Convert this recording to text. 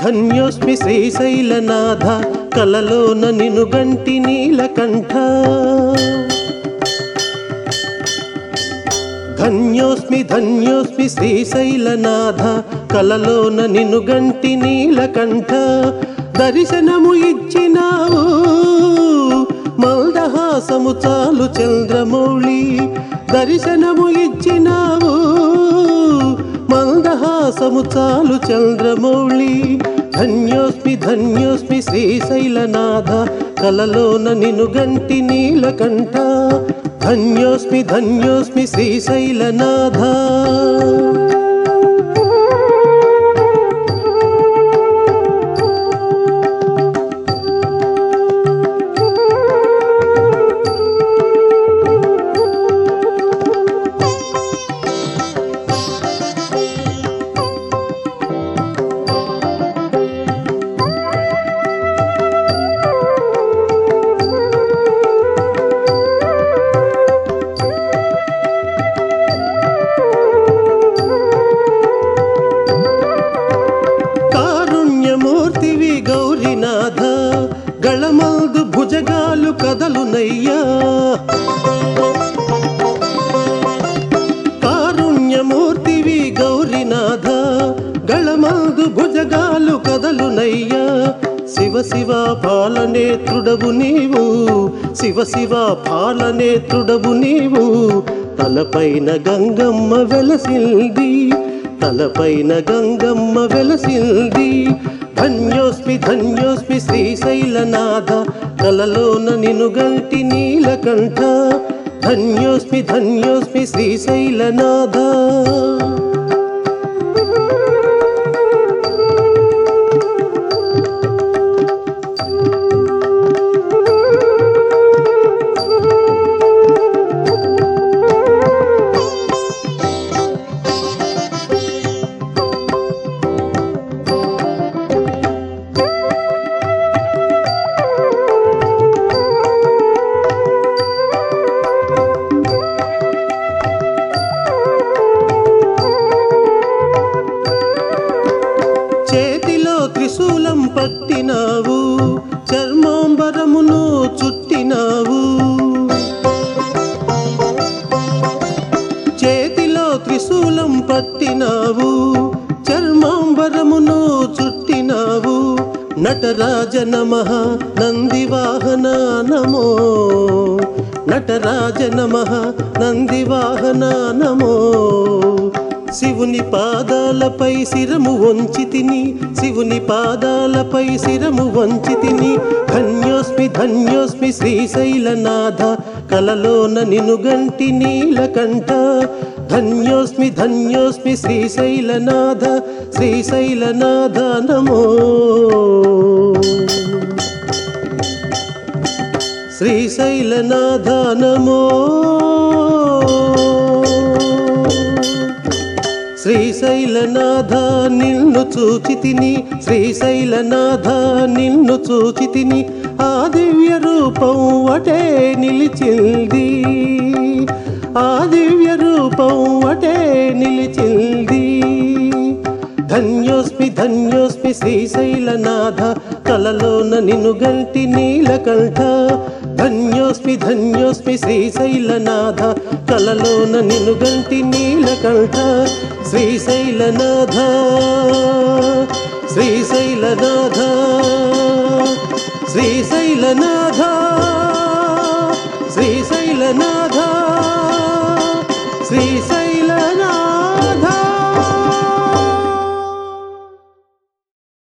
ధన్యోస్మి శ్రీశైలనాథ కలలోన నిను గంటి నీలకంఠ ధన్యోస్మి ధన్యోస్మి శ్రీశైలనాథ కలలోన నిను గంటి నీలకంఠ దర్శనము ఇచ్చినావు మల్దహాసము చాలు చంద్రమౌళి దర్శనము ఇచ్చినావు మందహాసము చాలు చంద్రమౌళి ధన్యోస్మి ధన్యోస్మి శ్రీశైలనాథ కలలోన నిను గంటి నీలకంఠ ధన్యోస్మి ధన్యోస్మి శ్రీశైలనాథ కారుణ్యమూర్తివి గౌరీనాథ గళమల్దు భుజగాలు కదలునయ్యా కారుణ్యమూర్తివి గౌరీనాథ గళమల్దు భుజగాలు కదలునయ్యా శివ శివ పాలనేత్రుడవు నీవు శివ శివ పాలనేత్రుడవు నీవు తలపైన గంగమ్మ వెలసింది తలపైన గంగమ్మ వెలసింది ధన్యోస్మి ధన్యోస్మి శ్రీశైలనాథ కలలోన నిను గంటి నీలకంఠ ధన్యోస్మి ధన్యోస్మి శ్రీశైలనాథ చేతిలో త్రిశూలం పట్టినావు చర్మాంబరమును చుట్టినావు చేతిలో త్రిశూలం పట్టినావు చర్మాంబరమును చుట్టినావు నటరాజ నమ నందివాహన నమో నటరాజ నమ నందివాహన నమో శివుని పాదాలపై శిరము వంచి తిని శివుని పాదాలపై శిరము వంచి తిని ధన్యోస్మి ధన్యోస్మి శ్రీశైలనాథ కలలోన నిను గంటి నీలకంఠ ధన్యోస్మి ధన్యోస్మి శ్రీశైలనాథ శ్రీశైలనాథ నమో శ్రీశైలనాథ నమో శ్రీశైలనాథ నిన్ను చూచి తిని శ్రీశైలనాథ నిన్ను చూచి తిని ఆ దివ్య రూపం అటే నిలిచింది ఆ దివ్య రూపం అటే నిలిచింది ధన్యోస్మి ధన్యోస్మి శ్రీశైలనాథ కలలోన నిన్ను గంటి నీలకంఠ ధన్యోస్మి ధన్యోస్మి శ్రీశైలనాథ కలలోన నిన్ను గంటి నీలకంఠ శ్రీశైలనాథ శ్రీశైలనాథ శ్రీశైలనాథ శ్రీశైలనాథ